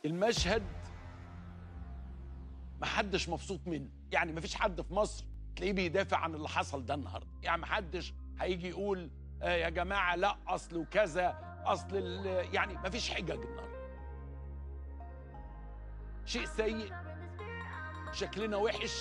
المشهد محدش مبسوط منه يعني مفيش حد في مصر تلاقيه بيدافع عن اللي حصل ده النهارده يعني محدش هيجي يقول آه يا جماعه لا اصل وكذا اصل ال- يعني مفيش حجج النهارده شيء سيء شكلنا وحش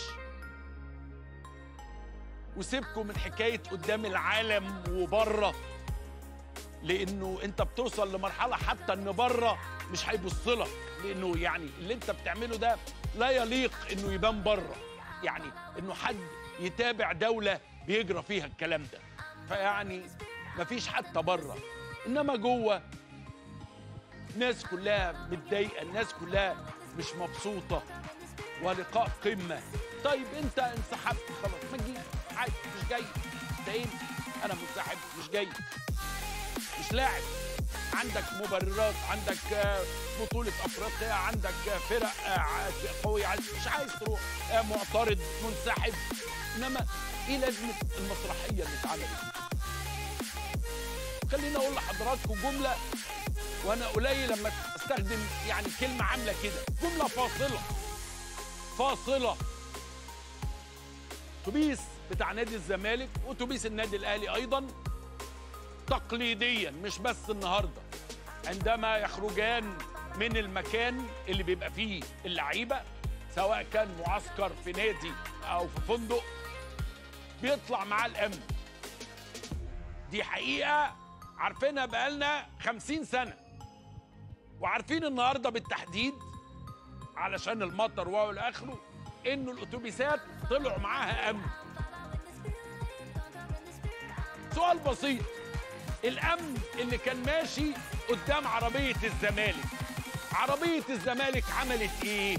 وسيبكم من حكايه قدام العالم وبره لانه انت بتوصل لمرحله حتى ان بره مش هيبص لك لانه يعني اللي انت بتعمله ده لا يليق انه يبان بره يعني انه حد يتابع دوله بيجرى فيها الكلام ده فيعني مفيش حتى بره انما جوه الناس كلها متضايقه الناس كلها مش مبسوطه ولقاء قمه طيب انت انسحبت خلاص ما تجيش عادي مش جاي انت انا منسحب مش جاي مش لاعب عندك مبررات عندك آه، بطولة أفريقيا عندك آه، فرق آه، ع- قوية عايز- مش عايز تروح آه، معترض منسحب إنما إيه لازمة المسرحية اللي اتعملت خليني أقول لحضراتكم جملة وأنا قليل لما أستخدم يعني كلمة عاملة كده جملة فاصلة فاصلة أتوبيس بتاع نادي الزمالك وأتوبيس النادي الأهلي أيضا تقليديا مش بس النهارده عندما يخرجان من المكان اللي بيبقى فيه اللعيبه سواء كان معسكر في نادي او في فندق بيطلع معاه الامن دي حقيقه عارفينها بقالنا خمسين سنه وعارفين النهارده بالتحديد علشان المطر والى اخره انه الاتوبيسات طلعوا معاها امن سؤال بسيط الامن اللي كان ماشي قدام عربيه الزمالك عربيه الزمالك عملت ايه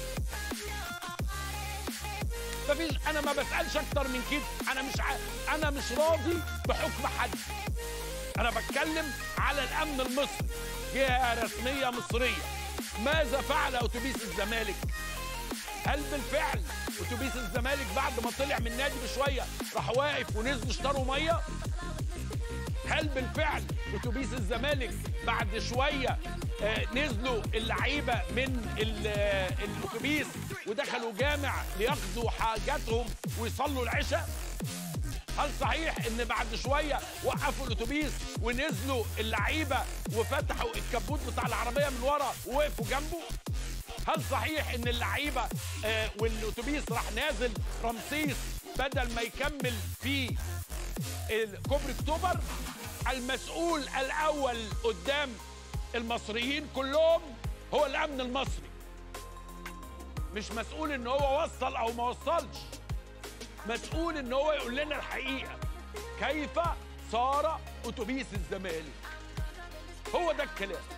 مفيش انا ما بسالش اكتر من كده انا مش ع... انا مش راضي بحكم حد انا بتكلم على الامن المصري جهه رسميه مصريه ماذا فعل اتوبيس الزمالك هل بالفعل اتوبيس الزمالك بعد ما طلع من النادي بشويه راح واقف ونزلوا اشتروا ميه هل بالفعل اتوبيس الزمالك بعد شويه آه، نزلوا اللعيبه من ال- آه، الاتوبيس ودخلوا جامع لياخدوا حاجاتهم ويصلوا العشاء هل صحيح ان بعد شويه وقفوا الاتوبيس ونزلوا اللعيبه وفتحوا الكبوت بتاع العربيه من ورا ووقفوا جنبه هل صحيح ان اللعيبه آه والاتوبيس راح نازل رمسيس بدل ما يكمل في كوبري اكتوبر المسؤول الاول قدام المصريين كلهم هو الامن المصري مش مسؤول ان هو وصل او ما وصلش مسؤول ان هو يقول لنا الحقيقه كيف صار اتوبيس الزمالك هو ده الكلام